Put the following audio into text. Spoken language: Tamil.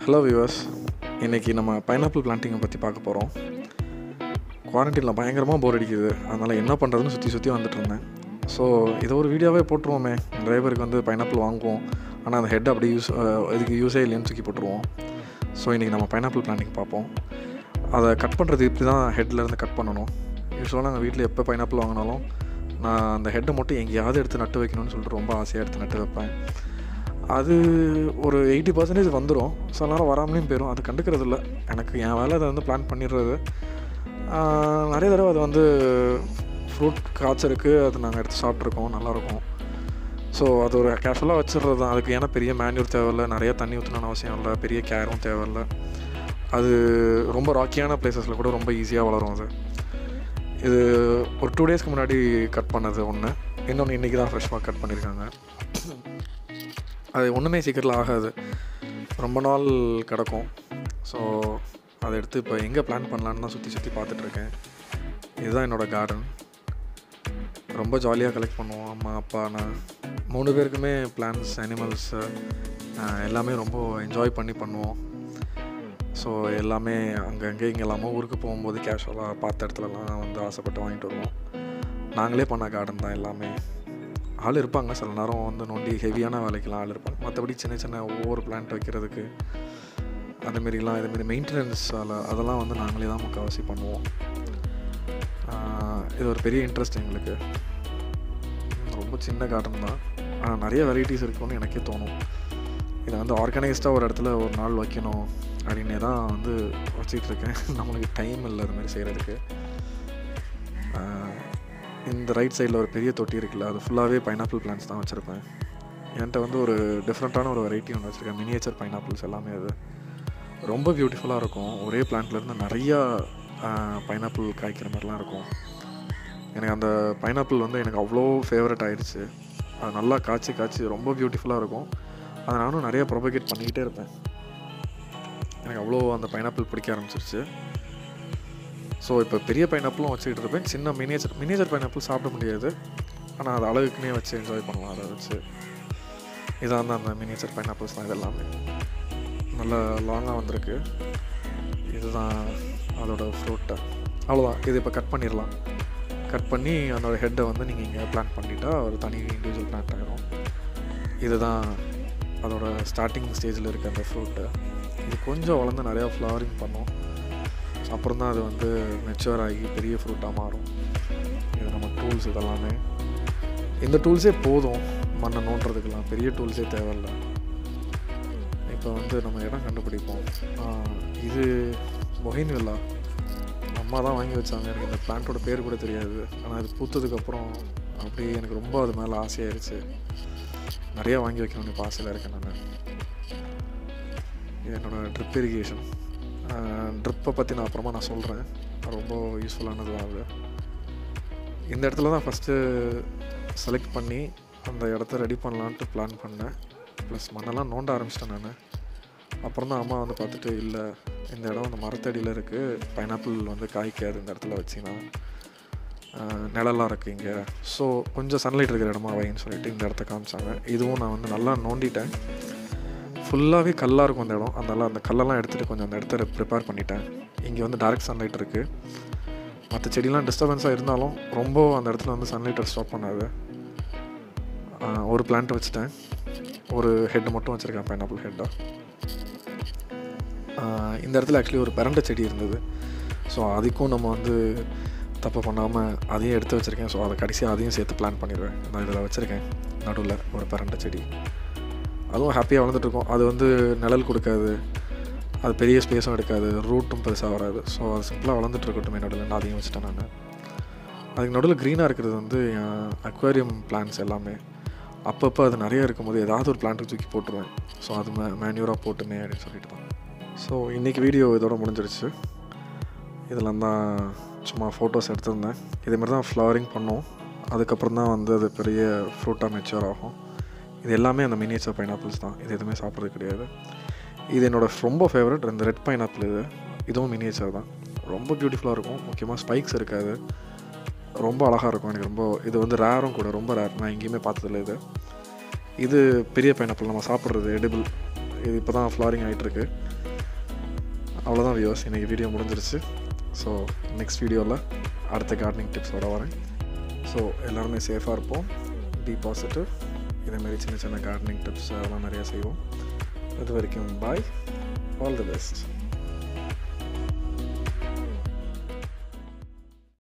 ஹலோ வியூவர்ஸ் இன்றைக்கி நம்ம பைனாப்பிள் பிளான்ட்டிங்கை பற்றி பார்க்க போகிறோம் குவாரண்டைனில் பயங்கரமாக போர் அடிக்குது அதனால் என்ன பண்ணுறதுன்னு சுற்றி சுற்றி வந்துட்டு இருந்தேன் ஸோ இதை ஒரு வீடியோவே போட்டுருவோமே நிறைய பேருக்கு வந்து பைனாப்பிள் வாங்குவோம் ஆனால் அந்த ஹெட் அப்படி யூஸ் இதுக்கு யூஸே இல்லைன்னு தூக்கி போட்டுருவோம் ஸோ இன்றைக்கி நம்ம பைனாப்பிள் பிளான்ட்டிங் பார்ப்போம் அதை கட் பண்ணுறது இப்படி தான் ஹெட்லேருந்து கட் பண்ணணும் யூஸ்வலாக நாங்கள் வீட்டில் எப்போ பைனாப்பிள் வாங்கினாலும் நான் அந்த ஹெட்டை மட்டும் எங்கேயாவது எடுத்து நட்டு வைக்கணும்னு சொல்லிட்டு ரொம்ப ஆசையாக எடுத்து நட்டு வைப்பேன் அது ஒரு எயிட்டி பர்சன்டேஜ் வந்துடும் சில நேரம் வராமலேயும் போயிடும் அது கண்டுக்கிறது இல்லை எனக்கு என் வேலை அதை வந்து பிளான் பண்ணிடுறது ஆஹ் நிறைய தடவை அது வந்து ஃப்ரூட் காய்ச்சருக்கு அது நாங்கள் எடுத்து சாப்பிட்ருக்கோம் நல்லாயிருக்கும் ஸோ அது ஒரு கேஷுவலாக வச்சிடுறது தான் அதுக்கு ஏன்னா பெரிய மேன்யூர் தேவையில்ல நிறைய தண்ணி ஊற்றணும்னு அவசியம் இல்லை பெரிய கேரும் தேவையில்ல அது ரொம்ப ராக்கியான பிளேசஸில் கூட ரொம்ப ஈஸியாக வளரும் அது இது ஒரு டூ டேஸ்க்கு முன்னாடி கட் பண்ணது ஒன்று இன்னொன்று இன்றைக்கி தான் ஃப்ரெஷ்ஷாக கட் பண்ணியிருக்காங்க அது ஒன்றுமே சீக்கிரத்தில் ஆகாது ரொம்ப நாள் கிடக்கும் ஸோ அதை எடுத்து இப்போ எங்கே பிளான் பண்ணலான்னு தான் சுற்றி சுற்றி பார்த்துட்ருக்கேன் இதுதான் என்னோடய கார்டன் ரொம்ப ஜாலியாக கலெக்ட் பண்ணுவோம் அம்மா அப்பா நான் மூணு பேருக்குமே பிளான்ஸ் அனிமல்ஸு எல்லாமே ரொம்ப என்ஜாய் பண்ணி பண்ணுவோம் ஸோ எல்லாமே அங்கங்கே இங்கெல்லாமோ ஊருக்கு போகும்போது கேஷுவலாக பார்த்த இடத்துலலாம் வந்து ஆசைப்பட்டு வாங்கிட்டு வருவோம் நாங்களே பண்ண கார்டன் தான் எல்லாமே ஆள் இருப்பாங்க சில நேரம் வந்து நோண்டி ஹெவியான வேலைக்கெல்லாம் ஆள் இருப்பாங்க மற்றபடி சின்ன சின்ன ஒவ்வொரு பிளான்ட் வைக்கிறதுக்கு அந்தமாரிலாம் இதுமாரி மெயின்டெனன்ஸ் அதெல்லாம் வந்து நாங்களே தான் முக்கால்வாசி பண்ணுவோம் ஆஹ் இது ஒரு பெரிய இன்ட்ரெஸ்ட் எங்களுக்கு ரொம்ப சின்ன கார்டன் தான் ஆனால் நிறைய வெரைட்டிஸ் இருக்குன்னு எனக்கே தோணும் இதை வந்து ஆர்கனைஸ்டாக ஒரு இடத்துல ஒரு நாள் வைக்கணும் அப்படின்னே தான் வந்து வச்சிட்டு இருக்கேன் நம்மளுக்கு டைம் இல்லை அது மாதிரி செய்கிறதுக்கு இந்த ரைட் சைடில் ஒரு பெரிய தொட்டி இருக்குல்ல அது ஃபுல்லாகவே பைனாப்பிள் பிளான்ஸ் தான் வச்சுருப்பேன் என்கிட்ட வந்து ஒரு டிஃப்ரெண்ட்டான ஒரு வெரைட்டி ஒன்று வச்சுருக்கேன் மினியேச்சர் பைனாப்பிள்ஸ் எல்லாமே அது ரொம்ப பியூட்டிஃபுல்லாக இருக்கும் ஒரே பிளான்ட்லேருந்து நிறையா பைனாப்பிள் காய்க்கிற மாதிரிலாம் இருக்கும் எனக்கு அந்த பைனாப்பிள் வந்து எனக்கு அவ்வளோ ஃபேவரட் ஆயிடுச்சு அது நல்லா காய்ச்சி காய்ச்சி ரொம்ப பியூட்டிஃபுல்லாக இருக்கும் அதை நானும் நிறைய ப்ரொபகேட் பண்ணிக்கிட்டே இருப்பேன் எனக்கு அவ்வளோ அந்த பைனாப்பிள் பிடிக்க ஆரம்பிச்சிருச்சு ஸோ இப்போ பெரிய பைனாப்பிளும் வச்சுக்கிட்டு இருப்பேன் சின்ன மினியேச்சர் மினியேச்சர் பைனாப்பிள் சாப்பிட முடியாது ஆனால் அது அழகுக்குனே வச்சு என்ஜாய் பண்ணலாம் அதை வச்சு இதான் தான் அந்த மினியேச்சர் பைனாப்பிள்ஸ் தான் இது எல்லாமே நல்லா லாங்காக வந்திருக்கு இதுதான் அதோட ஃப்ரூட்டை அவ்வளோதான் இது இப்போ கட் பண்ணிடலாம் கட் பண்ணி அதோட ஹெட்டை வந்து நீங்கள் இங்கே பிளான் பண்ணிட்டா ஒரு தனி இண்டிவிஜுவல் பிளான்ட் ஆகிடும் இதுதான் அதோட ஸ்டார்டிங் ஸ்டேஜில் இருக்க அந்த ஃப்ரூட்டு இது கொஞ்சம் வளர்ந்து நிறையா ஃப்ளவரிங் பண்ணும் அப்புறம் தான் அது வந்து மெச்சூர் ஆகி பெரிய ஃப்ரூட்டாக மாறும் இது நம்ம டூல்ஸ் இதெல்லாமே இந்த டூல்ஸே போதும் மண்ணை நோண்டுறதுக்கெல்லாம் பெரிய டூல்ஸே தேவையில்லை இப்போ வந்து நம்ம இடம் கண்டுபிடிப்போம் ஆஹ் இது மொஹின் வில்லா அம்மா தான் வாங்கி வச்சாங்க எனக்கு இந்த பிளான்ட்டோட பேர் கூட தெரியாது ஆனால் இது பூத்ததுக்கப்புறம் அப்படியே எனக்கு ரொம்ப அது மேலே ஆசையாயிருச்சு நிறையா வாங்கி வைக்கணும்னு இப்போ ஆசையில் இருக்கேன் நான் இது என்னோடய ட்ரிப் இரிகேஷன் ட்ரிப்பை பற்றி நான் அப்புறமா நான் சொல்கிறேன் ரொம்ப யூஸ்ஃபுல்லானது தான் அது இந்த இடத்துல தான் ஃபஸ்ட்டு செலக்ட் பண்ணி அந்த இடத்த ரெடி பண்ணலான்ட்டு பிளான் பண்ணேன் ப்ளஸ் மண்ணெல்லாம் நோண்ட ஆரம்பிச்சிட்டேன் நான் அப்புறம் தான் அம்மா வந்து பார்த்துட்டு இல்லை இந்த இடம் அந்த மரத்தடியில் இருக்குது பைனாப்பிள் வந்து காய்க்காது இந்த இடத்துல வச்சிங்கன்னா நிழலாம் இருக்குது இங்கே ஸோ கொஞ்சம் சன்லைட் இருக்கிற இடமா வைன்னு சொல்லிட்டு இந்த இடத்த காமிச்சாங்க இதுவும் நான் வந்து நல்லா நோண்டிட்டேன் ஃபுல்லாகவே கல்லாக இருக்கும் அந்த இடம் அதனால் அந்த கல்லெல்லாம் எடுத்துகிட்டு கொஞ்சம் அந்த இடத்த ப்ரிப்பேர் பண்ணிட்டேன் இங்கே வந்து டைரக்ட் சன்லைட் இருக்குது மற்ற செடிலாம் டிஸ்டர்பன்ஸாக இருந்தாலும் ரொம்ப அந்த இடத்துல வந்து சன்லைட்டை ஸ்டாப் பண்ணாது ஆஹ் ஒரு பிளான்ட் வச்சுட்டேன் ஒரு ஹெட் மட்டும் வச்சுருக்கேன் பைனாப்பிள் ஹெட்டாக இந்த இடத்துல ஆக்சுவலி ஒரு பரண்டை செடி இருந்தது ஸோ அதுக்கும் நம்ம வந்து தப்பு பண்ணாமல் அதையும் எடுத்து வச்சுருக்கேன் ஸோ அதை கடைசியாக அதையும் சேர்த்து பிளான் பண்ணிடுவேன் நான் இதில் வச்சுருக்கேன் நடுவில் ஒரு பரண்டை செடி அதுவும் ஹாப்பியாக வளர்ந்துட்டுருக்கும் அது வந்து நிழல் கொடுக்காது அது பெரிய ஸ்பேஸும் எடுக்காது ரூட்டும் பெருசாக வராது ஸோ அது சிம்பிளாக வளர்ந்துட்டு இருக்கட்டும் நடுவில் நான் அதையும் வச்சுட்டேன் நான் அதுக்கு நடுவில் க்ரீனாக இருக்கிறது வந்து என் அக்வாரியம் பிளான்ஸ் எல்லாமே அப்பப்போ அது நிறைய இருக்கும்போது ஏதாவது ஒரு பிளான்ட்டு தூக்கி போட்டுருவேன் ஸோ அது மே மேன்யூராக போட்டுமே அப்படின்னு சொல்லிட்டு தான் ஸோ இன்றைக்கி வீடியோ இதோட முடிஞ்சிருச்சு இதெல்லாம் தான் சும்மா ஃபோட்டோஸ் எடுத்திருந்தேன் இதே மாதிரி தான் ஃப்ளவரிங் பண்ணோம் அதுக்கப்புறம் தான் வந்து அது பெரிய ஃப்ரூட்டாக மெச்சூர் ஆகும் இது எல்லாமே அந்த மினியேச்சர் பைனாப்பிள்ஸ் தான் இது எதுவுமே சாப்பிட்றது கிடையாது இது என்னோட ரொம்ப ஃபேவரட் இந்த ரெட் பைனாப்பிள் இது இதுவும் மினியேச்சர் தான் ரொம்ப பியூட்டிஃபுல்லாக இருக்கும் முக்கியமாக ஸ்பைக்ஸ் இருக்காது ரொம்ப அழகாக இருக்கும் எனக்கு ரொம்ப இது வந்து ரேரும் கூட ரொம்ப ரேர் நான் எங்கேயுமே பார்த்ததில்ல இது இது பெரிய பைனாப்பிள் நம்ம சாப்பிட்றது எடிபிள் இது இப்போ தான் ஃப்ளாரிங் ஆகிட்டுருக்கு அவ்வளோதான் வியூஸ் இன்றைக்கி வீடியோ முடிஞ்சிருச்சு ஸோ நெக்ஸ்ட் வீடியோவில் அடுத்த கார்டனிங் டிப்ஸோட வரேன் ஸோ எல்லாருமே சேஃபாக இருப்போம் பி பாசிட்டிவ் இதேமாரி சின்ன சின்ன கார்டனிங் டிப்ஸ் அதெல்லாம் நிறையா செய்வோம் இது வரைக்கும் பாய் ஆல் தி பெஸ்ட்